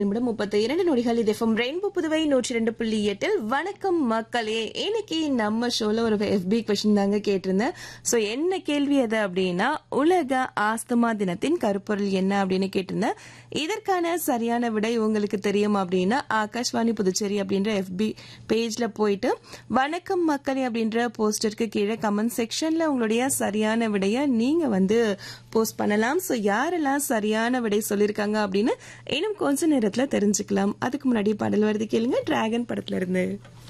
நிமிடம் முப்பத்தி இரண்டு நொடிகள் இது எஃப்எம் ரெயின்போ புதுவை நூற்றி ரெண்டு புள்ளி எட்டில் வணக்கம் மக்களே இன்னைக்கு நம்ம ஷோல ஒரு எஃபி கொஸ்டின் தாங்க கேட்டிருந்தேன் ஸோ என்ன கேள்வி அது அப்படின்னா உலக ஆஸ்துமா தினத்தின் கருப்பொருள் என்ன அப்படின்னு கேட்டிருந்தேன் இதற்கான சரியான விடை உங்களுக்கு தெரியும் அப்படின்னா ஆகாஷ்வாணி புதுச்சேரி அப்படின்ற எஃபி பேஜ்ல போயிட்டு வணக்கம் மக்களே அப்படின்ற போஸ்டருக்கு கீழே கமெண்ட் செக்ஷன்ல உங்களுடைய சரியான விடையை நீங்க வந்து போஸ்ட் பண்ணலாம் ஸோ யாரெல்லாம் சரியான விடை சொல்லியிருக்காங்க அப்படின்னு இன்னும் கொஞ்ச நேரத்துல தெரிஞ்சுக்கலாம் அதுக்கு முன்னாடி பாடல் வருது கேளுங்க டிராகன் படத்துல இருந்து